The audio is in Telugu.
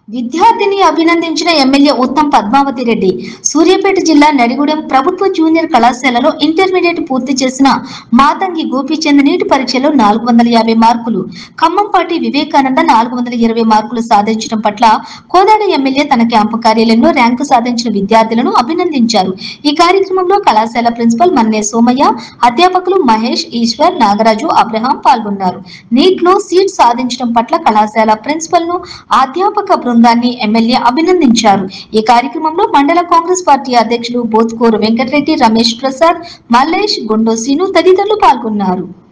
విద్యార్థిని అభినందించిన ఎమ్మెల్యే ఉత్తమ్ పద్మావతి రెడ్డి సూర్యాపేట జిల్లా నడిగూడెం ప్రభుత్వ జూనియర్ కళాశాలలో ఇంటర్మీడియట్ పూర్తి చేసిన మాతంగి గోపీచంద్ నీటి పరీక్షలో నాలుగు వందల యాభై మార్కులు ఖమ్మంపాటి వివేకానంద నాలుగు వందల ఇరవై మార్కులు సాధించడం పట్ల కోదాడ ఎమ్మెల్యే తన క్యాంపు కార్యాలయంలో ర్యాంకు సాధించిన విద్యార్థులను అభినందించారు ఈ కార్యక్రమంలో కళాశాల ప్రిన్సిపల్ మన్నే సోమయ్య అధ్యాపకులు మహేష్ ఈశ్వర్ నాగరాజు అబ్రహాం పాల్గొన్నారు నీట్ లో సీట్ సాధించడం పట్ల కళాశాల ప్రిన్సిపల్ ను అధ్యాపక బృందాన్ని ఎమ్మెల్యే అభినందించారు ఈ కార్యక్రమంలో మండల కాంగ్రెస్ పార్టీ అధ్యక్షులు బోత్కూరు వెంకటరెడ్డి రమేష్ ప్రసాద్ మల్లేష్ గుండోసీను తదితరులు పాల్గొన్నారు